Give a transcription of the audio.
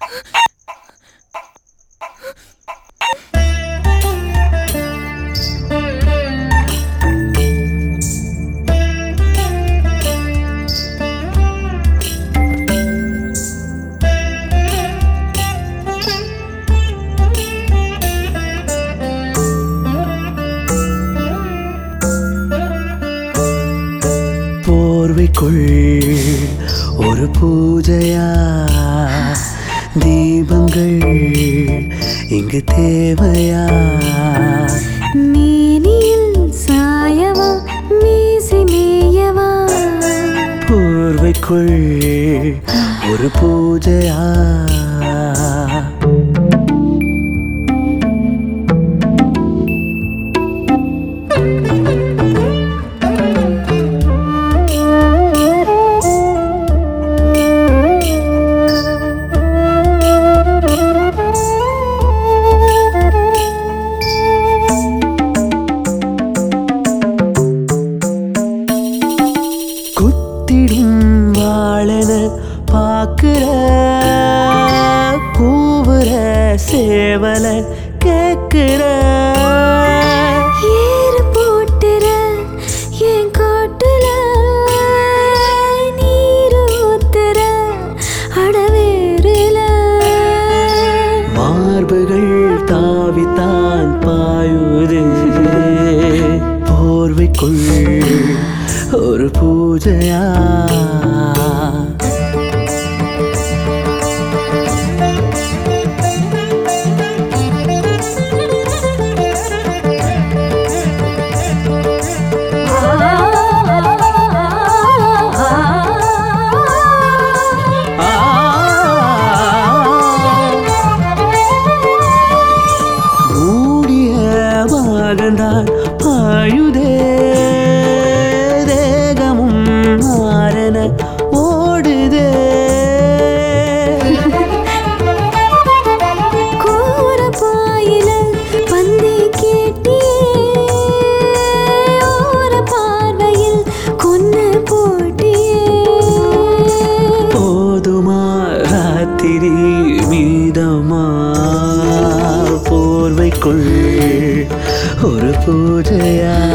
போர்வைக்குள் ஒரு பூஜையா தீபங்கள் இங்கு தேவையா மேனியில் சாயவா மீசி மேயவா போர்வைக்குள் ஒரு பூஜையா குத்திடும் வாழன பாக்குற கூவுற சேவல கேக்குற ஏறு போட்டுற என் காட்டுல நீர் ஊத்துற அடவேறுல மார்புகள் தாவித்தான் பாயுது போர்வைக்குள் ஒரு பூஜையா மூடிய பாகந்தான் பாயுதே தேகமும் மாறன ஓடுதே கோர பாயில பந்தி கேட்டியே ஓர பார்வையில் கொன்ன போட்டியே போதுமா ராத்திரி மீதமா போர்வைக்குள் ஒரு பூஜையா